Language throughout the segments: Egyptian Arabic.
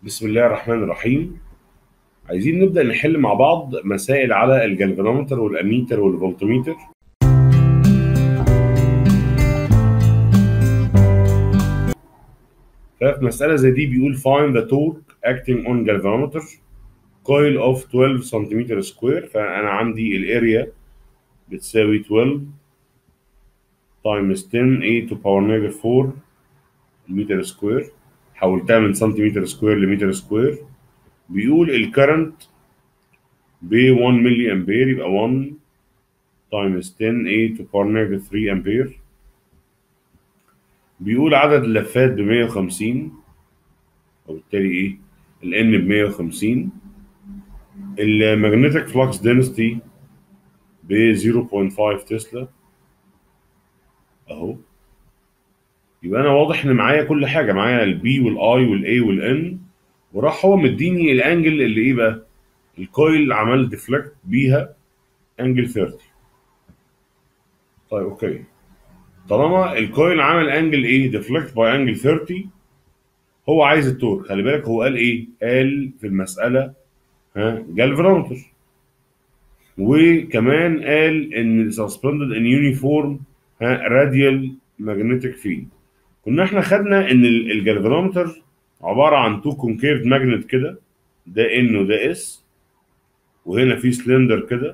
بسم الله الرحمن الرحيم عايزين نبدأ نحل مع بعض مسائل على الجلفانومتر والأميتر والفولتميتر ففي مسألة زي دي بيقول find the torque acting on galvanometer coil of 12 سنتيمتر سكوير فأنا عندي الاريا بتساوي 12 times 10 a to power negative 4 متر سكوير حولتها من سنتيمتر سكوير لمتر سكوير بيقول الكرنت ب 1 ملي امبير يبقى 1 تايمز 10 a to power negative 3 امبير بيقول عدد اللفات ب 150 وبالتالي ايه ال n ب 150 المagnetic flux density ب 0.5 تسلا اهو يبقى انا واضح ان معايا كل حاجه معايا البي والاي والاي والان وراح هو مديني الانجل اللي ايه بقى الكويل عمل ديفلكت بيها انجل 30 طيب اوكي طالما الكويل عمل انجل ايه ديفلكت باي انجل 30 هو عايز التورك خلي بالك هو قال ايه قال في المساله ها جالفانومتر وكمان قال ان suspended in uniform ها radial magnetic field كنا احنا خدنا ان الجالفانومتر عباره عن تو كونكيرد ماجنت كده ده ان وده اس وهنا في سلندر كده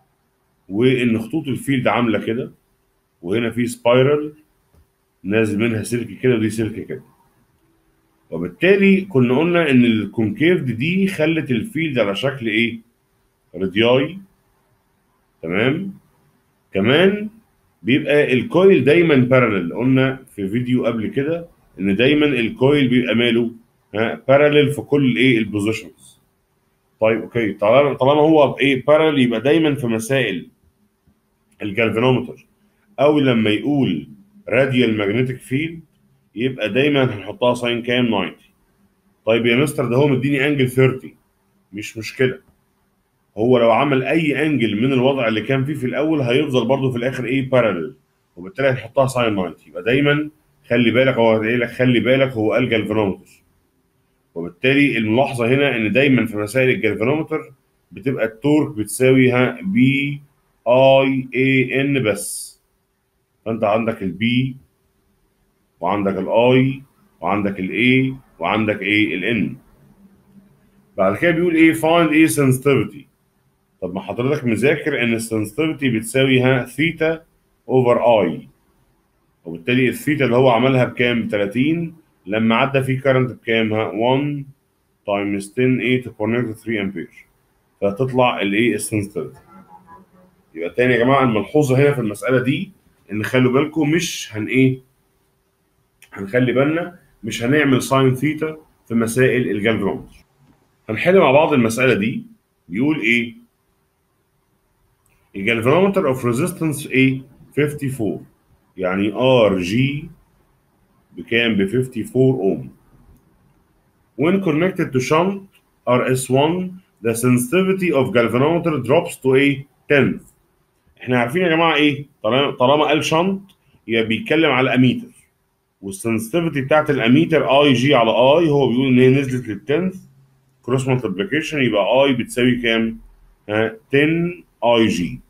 وان خطوط الفيلد عامله كده وهنا في سبايرال نازل منها سلك كده ودي سلك كده وبالتالي كنا قلنا ان الكونكيرد دي خلت الفيلد على شكل ايه رادياي تمام كمان بيبقى الكويل دايما بارلل قلنا في فيديو قبل كده ان دايما الكويل بيبقى ماله ها بارلل في كل ايه البوزيشنز طيب اوكي طالما طالما هو بايه بارلل يبقى دايما في مسائل الجالفانومتر او لما يقول راديال ماجنتيك فيلد يبقى دايما هنحطها ساين كام 90 طيب يا مستر ده هو مديني انجل 30 مش مشكله هو لو عمل اي انجل من الوضع اللي كان فيه في الاول هيفضل برضه في الاخر ايه بارلل وبالتالي هنحطها ساين 90 يبقى دايما خلي بالك هو قايل لك خلي بالك هو قال جالفانومتر وبالتالي الملاحظه هنا ان دايما في مسائل الجالفانومتر بتبقى التورك بتساوي ها بي اي اي ان بس فانت عندك البي وعندك الاي وعندك الاي وعندك ايه الان بعد كده بيقول ايه find ايه sensitivity طب ما حضرتك مذاكر ان السنسيتيفيتي بتساوي ها ثيتا اوفر اي وبالتالي الثيتا اللي هو عملها بكام 30 لما عدى فيه كارنت بكام ها 1 تايمز 10 a to power 3 امبير فهتطلع الايه السنسيتيفيتي يبقى تاني يا جماعه الملحوظه هنا في المساله دي ان خلوا بالكم مش هن ايه هنخلي بالنا مش هنعمل ساين ثيتا في مسائل الجالفانومتر هنحل مع بعض المساله دي بيقول ايه الجالفانومتر اوف ريزيستنس ايه 54 يعني ار جي بكام ب 54 اوم when connected to shunt RS1 the sensitivity of galvanometer drops to a tenth احنا عارفين يا جماعه ايه طالما طالما قال شنط يبقى بيتكلم على اميتر والسنسيتيفيتي بتاعت الاميتر اي جي على اي هو بيقول ان هي نزلت للتنث كروس مالتيبليكيشن يبقى اي بتساوي كام؟ ها 10 اي جي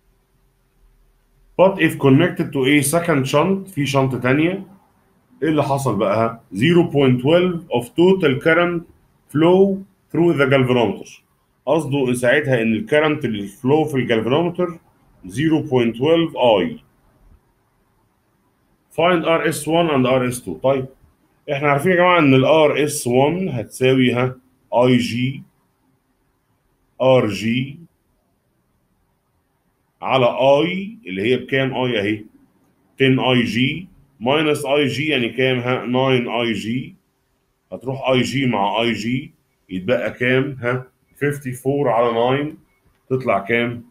but if connected to a second shunt في شنط تانية ايه اللي حصل بقى 0.12 of total current flow through the galvanometer قصده ساعتها ان الكرنت اللي فلو في الجالفانومتر 0.12 I find RS1 and RS2 طيب احنا عارفين يا جماعه ان ال RS1 هتساوي ها IG RG على I اللي هي بكام I اهي 10 IG ماينس اي جي يعني كام ها 9 اي جي هتروح اي جي مع اي جي يتبقى كام ها 54 على 9 تطلع كام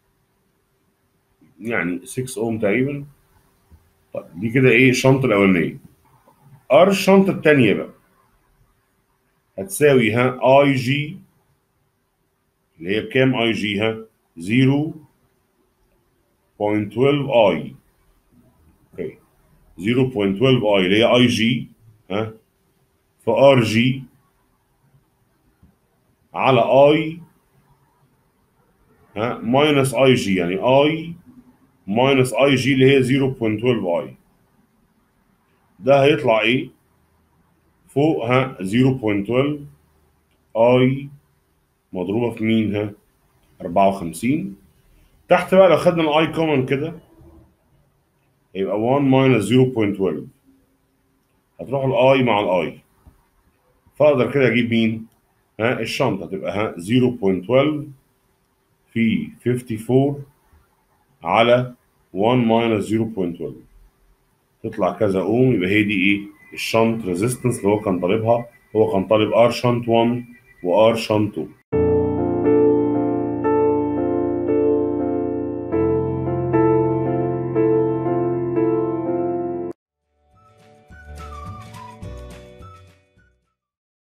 يعني 6 اوم تقريبا طيب دي كده ايه الشنطه الاولانيه ار الشنطه الثانيه بقى هتساوي ها اي جي اللي هي بكام اي جي ها 0.12 اي اوكي 0.12 اي اللي هي اي جي ها في ار جي على اي ها ماينس اي جي يعني اي ماينس اي جي اللي هي 0.12 اي ده هيطلع ايه فوق ها 0.12 اي مضروبه في مين ها 54 تحت بقى لو خدنا الاي كومن كده يبقى 1 ماينس 0.12 هتروح الاي مع الاي فاقدر كده اجيب مين ها الشنطه تبقى ها 0.12 في 54 على 1 ماينس 0.12 تطلع كذا اوم يبقى هي دي ايه الشنط ريزيستنس اللي هو كان طالبها هو كان طالب ار شنط 1 وار شنط 2